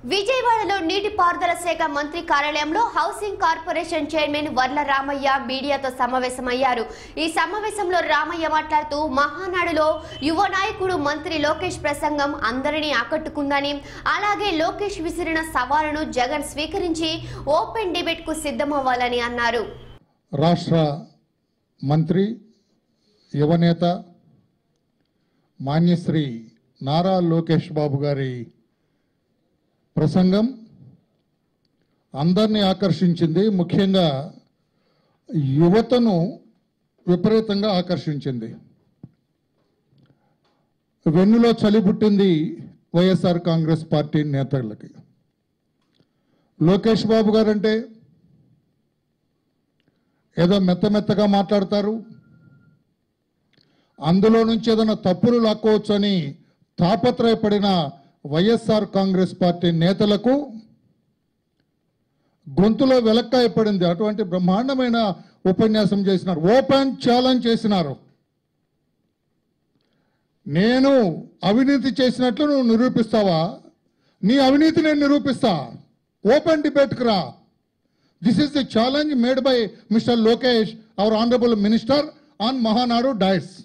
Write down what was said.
విజయవాడలో నీటిపారుదల శాఖ మంత్రి కార్యాలయంలో housing corporation chairman Varla Ramaiah మీడియాతో సమావేశమయ్యారు ఈ సమావేశంలో రామయ్య మాట్లాడుతూ మహానాడులో యువ నాయకుడు మంత్రి లోకేష్ ప్రసంగం అందరినీ ఆకట్టుకుందని అలాగే లోకేష్ విసిరిన సవాలును జగన్ స్వీకరించి ఓపెన్ డిబేట్ కు సిద్ధమవ్వాలని అన్నారు రాష్ట్ర మంత్రి యువనేత మాన్యశ్రీ నారా లోకేష్ బాబు గారి ప్రసంగం అందరినీ ఆకర్షించింది ముఖ్యంగా యువతను విపరీతంగా ఆకర్షించింది వెన్నులో చలి పుట్టింది వైఎస్ఆర్ కాంగ్రెస్ పార్టీ నేతలకి లోకేష్ బాబు గారంటే ఏదో మెత్త మెత్తగా మాట్లాడతారు అందులో నుంచి ఏదైనా తప్పులు లాక్కోవచ్చు అని తాపత్రయపడిన వైఎస్ఆర్ కాంగ్రెస్ పార్టీ నేతలకు గొంతులో వెలక్కాయ పడింది అటువంటి బ్రహ్మాండమైన ఉపన్యాసం చేసినారు ఓపెన్ ఛాలెంజ్ చేసినారు నేను అవినీతి చేసినట్లు నువ్వు నిరూపిస్తావా నీ అవినీతి నేను నిరూపిస్తా ఓపెన్ డిబేట్కి రా this is the challenge made by mister Lokesh our honourable minister on Mahanadu diets